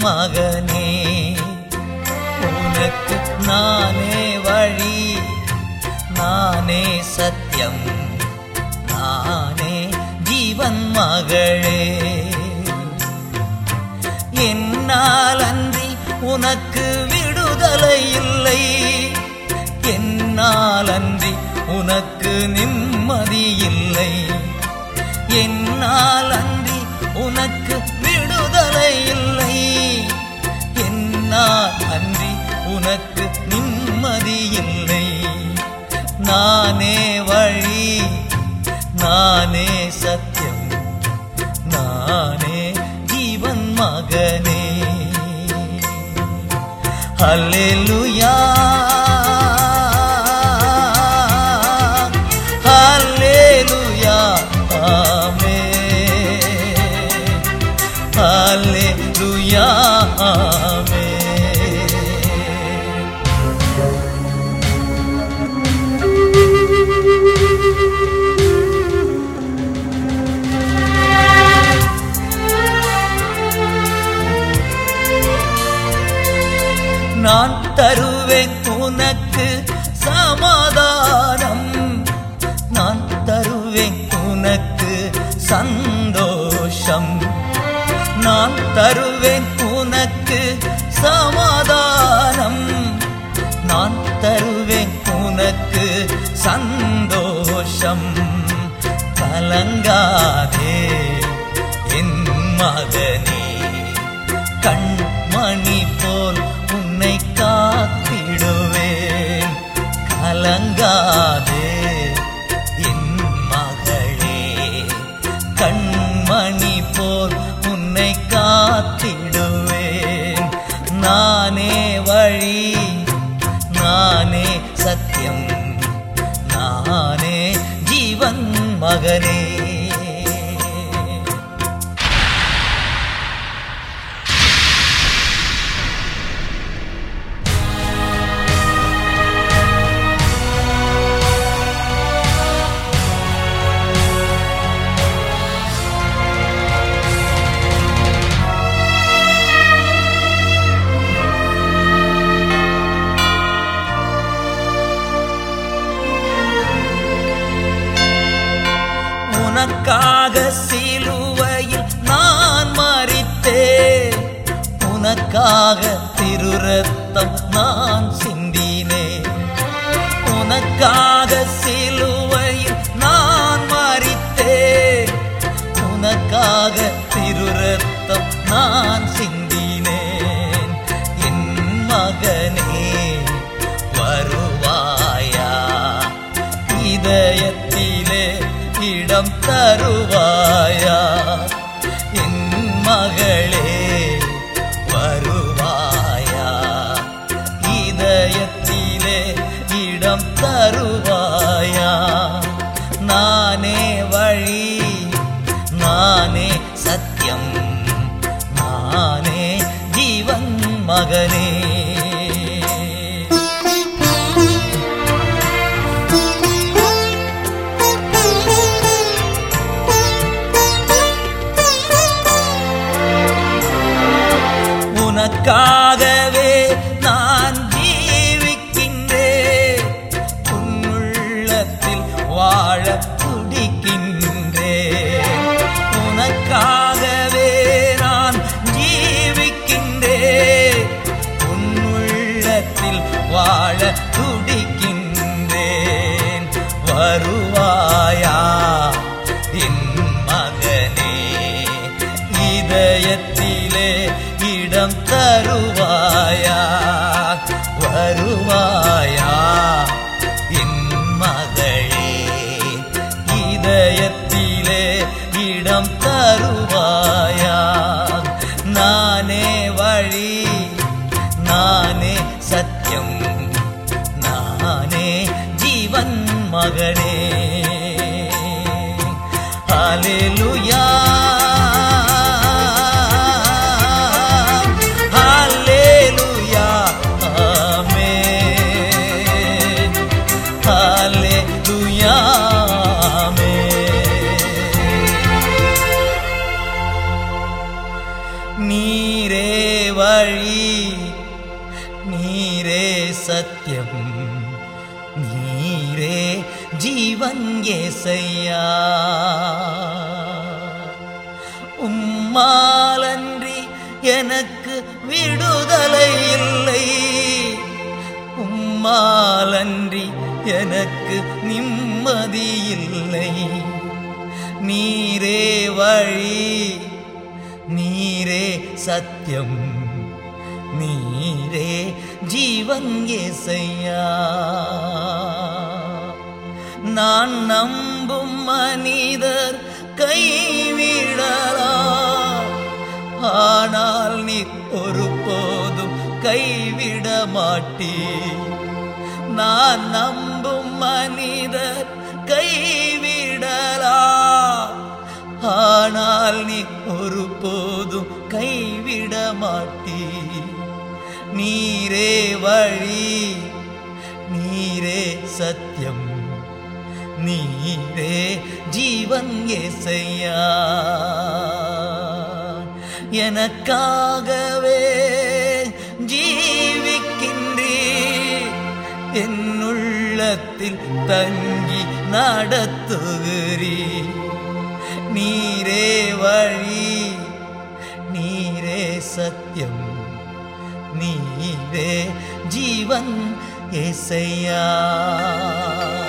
மகனே உனக்கு நானே வழி நானே சத்தியம் நானே ஜீவன் மகளே என்னால் அன்றி உனக்கு விடுதலை இல்லை என்னால் அன்றி உனக்கு நிம்மதி இல்லை என்னால் அன்றி உனக்கு விடுதலை இல்லை என்னால் அன்றி உனக்கு நிம்மதி இல்லை நானே வழி நானே சத்தியம் நானே ஜீவன் மகனே ஹல்லேலூயா ஹல்லேலூயா ஆமென் ஹல்லேலூயா ஆமென் நான் தருவேன் உனக்கு சமாதானம் நான் தருவேன் உனக்கு சந்தோஷம் நான் தருவேன் உனக்கு சமாதானம் நான் தருவேன் உனக்கு சந்தோஷம் கலங்காதே என் மகனே கண்மணி போல் உன்னை காத்திடுவேன் கலங்காதே என் மகளே கண்மணி போல் உன்னை காத்திடுவேன் நானே வழி நானே சத்தியம் நானே ஜீவன் மகனே உனக்காக சிலுவையில் நான் மறித்தேன் உனக்காக திருரத்தம் நான் சிந்தினேன் உனக்காக சிலுவையில் நான் மறித்தேன் உனக்காக திருரத்தம் நான் சிந்தினேன் என் மகனே வருவாயா இதயத்திலே இடம் தருவாயா என் மகளே வருவாயா இதயத்திலே இடம் தருவாயா நானே வழி நானே சத்தியம் நானே ஜீவன் மகனே உனக்காகவே நான் ஜீவிக்கின்றேன் உன்னுள்ளத்தில் வாழ துடிக்கின்றேன் உனக்காகவே நான் ஜீவிக்கின்றேன் உன்னுள்ளத்தில் வாழ துடிக்கின்றேன் வருவாயா என் மகனே இதயத்திலே இடம் தருவாயா வருவாயா என் மகளே இதயத்திலே இடம் தருவாயா நானே வழி நானே சத்தியம் நானே ஜீவன் மகனே ஹalleluya ஹalleluya ஆமென் ஹalleluya ஆமென் நீரே வழி நீரே சத்தியம் நீரே ஜீவன் ஏசையா உம்மாலன்றி எனக்கு விடுதலை இல்லை உம்மாலன்றி எனக்கு நிம்மதி இல்லை நீரே வழி நீரே சத்தியம் நீரே ஜீவன் ஏசையா நான் நம்பும் மனிதர் கைவிடலாம் ஆனால் நீ ஒருபோதும் கைவிட மாட்டீர் நான் நம்பும் மனிதர் கைவிடலாம் ஆனால் நீ ஒருபோதும் கைவிட மாட்டீர் நீரே வழி நீரே சத்தியம் நீரே ஜீவன் ஏசையா எனக்காகவே ஜீவிக்கின்றீ என்னுள்ளத்தில் தங்கி நடத்துகிறீ நீரே வழி நீரே சத்தியம் நீரே ஜீவன் ஏசையா